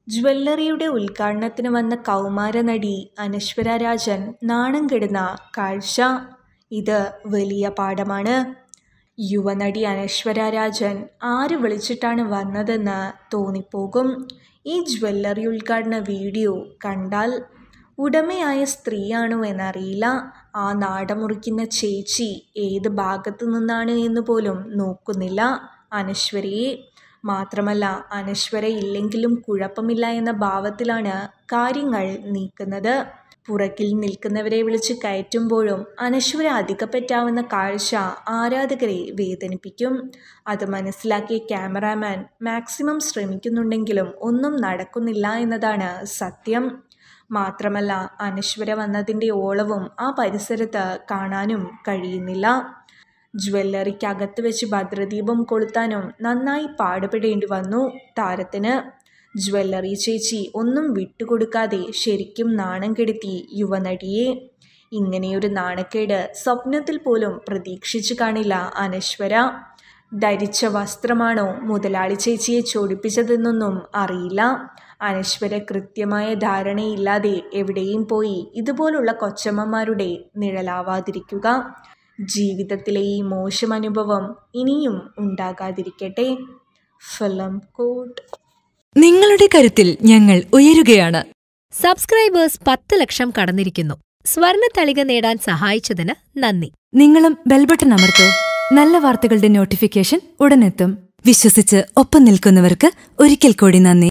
ജ്വല്ലറിയുടെ ഉദ്ഘാടനത്തിന് വന്ന കൗമാര നടി അനശ്വര രാജൻ നാണം കെടുന്ന കാഴ്ച ഇത് വലിയ പാഠമാണ് യുവനടി അനശ്വര രാജൻ ആര് വിളിച്ചിട്ടാണ് വന്നതെന്ന് തോന്നിപ്പോകും ഈ ജ്വല്ലറി ഉദ്ഘാടന വീഡിയോ കണ്ടാൽ ഉടമയായ സ്ത്രീയാണോ എന്നറിയില്ല ആ നാടമുറിക്കുന്ന ചേച്ചി ഏത് ഭാഗത്തു നിന്നാണ് എന്ന് പോലും നോക്കുന്നില്ല അനശ്വരയെ മാത്രമല്ല അനശ്വര ഇല്ലെങ്കിലും കുഴപ്പമില്ല എന്ന ഭാവത്തിലാണ് കാര്യങ്ങൾ നീക്കുന്നത് പുറകിൽ നിൽക്കുന്നവരെ വിളിച്ച് കയറ്റുമ്പോഴും അനശ്വര അധികപ്പറ്റാവുന്ന കാഴ്ച ആരാധകരെ വേദനിപ്പിക്കും അത് മനസ്സിലാക്കിയ ക്യാമറാമാൻ മാക്സിമം ശ്രമിക്കുന്നുണ്ടെങ്കിലും ഒന്നും നടക്കുന്നില്ല എന്നതാണ് സത്യം മാത്രമല്ല അനശ്വര വന്നതിൻ്റെ ഓളവും ആ പരിസരത്ത് കാണാനും കഴിയുന്നില്ല ജ്വല്ലറിക്കകത്ത് വെച്ച് ഭദ്രദീപം കൊളുത്താനും നന്നായി പാടുപെടേണ്ടി വന്നു താരത്തിന് ജ്വല്ലറി ചേച്ചി ഒന്നും വിട്ടുകൊടുക്കാതെ ശരിക്കും നാണം കെടുത്തി യുവനടിയെ ഇങ്ങനെയൊരു നാണക്കേട് സ്വപ്നത്തിൽ പോലും പ്രതീക്ഷിച്ചു കാണില്ല അനശ്വര ധരിച്ച വസ്ത്രമാണോ മുതലാളി ചേച്ചിയെ ചൊടിപ്പിച്ചതെന്നൊന്നും അറിയില്ല അനശ്വര കൃത്യമായ ധാരണയില്ലാതെ എവിടെയും പോയി ഇതുപോലുള്ള കൊച്ചമ്മമാരുടെ നിഴലാവാതിരിക്കുക ജീവിതത്തിലെ ഈ മോശം അനുഭവം ഇനിയും ഉണ്ടാകാതിരിക്കട്ടെ ഫിലം കോട്ട് നിങ്ങളുടെ കരുത്തിൽ ഞങ്ങൾ ഉയരുകയാണ് സബ്സ്ക്രൈബേഴ്സ് പത്ത് ലക്ഷം കടന്നിരിക്കുന്നു സ്വർണ തളിക നേടാൻ സഹായിച്ചതിന് നന്ദി നിങ്ങളും ബെൽബട്ടൺ അമർത്തോ നല്ല വാർത്തകളുടെ നോട്ടിഫിക്കേഷൻ ഉടനെത്തും വിശ്വസിച്ച് ഒപ്പം നിൽക്കുന്നവർക്ക് ഒരിക്കൽ കൂടി നന്ദി